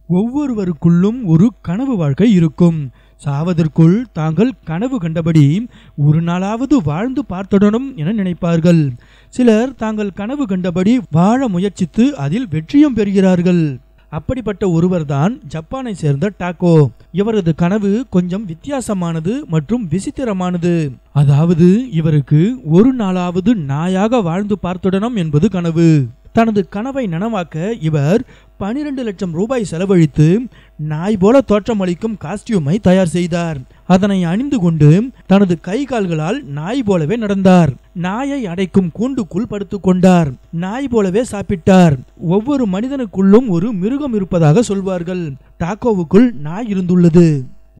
ஒவ்வொருவருக்குள்ளும் ஒரு கனவு வாழ்க்கை இருக்கும் சாவதற்குள் தாங்கள் கனவு கண்டபடி ஒரு நாளாவது வாழ்ந்து பார்த்திடணும் என நினைப்பார்கள் சிலர் தாங்கள் கனவு கண்டபடி வாழ முயற்சித்து அதில் வெற்றியும் பெறுகிறார்கள் அப்படிப்பட்ட ஒருவர்தான் ஜப்பானை சேர்ந்த டாக்கோ இவரது கனவு கொஞ்சம் வித்தியாசமானது மற்றும் விசித்திரமானது அதாவது இவருக்கு ஒரு நாளாவது நாயாக வாழ்ந்து பார்த்துடணும் என்பது கனவு தனது கனவை நனவாக்க இவர் பனிரெண்டு லட்சம் ரூபாய் செலவழித்து நாய் போல தோற்றமளிக்கும் காஸ்டியூமை தயார் செய்தார் அதனை அணிந்து கொண்டு தனது கை கால்களால் நாய் போலவே நடந்தார் நாயை அடைக்கும் கூண்டுக்குள் படுத்துக் கொண்டார் நாய் போலவே சாப்பிட்டார் ஒவ்வொரு மனிதனுக்குள்ளும் ஒரு மிருகம் இருப்பதாக சொல்வார்கள் டாக்கோவுக்குள் நாய் இருந்துள்ளது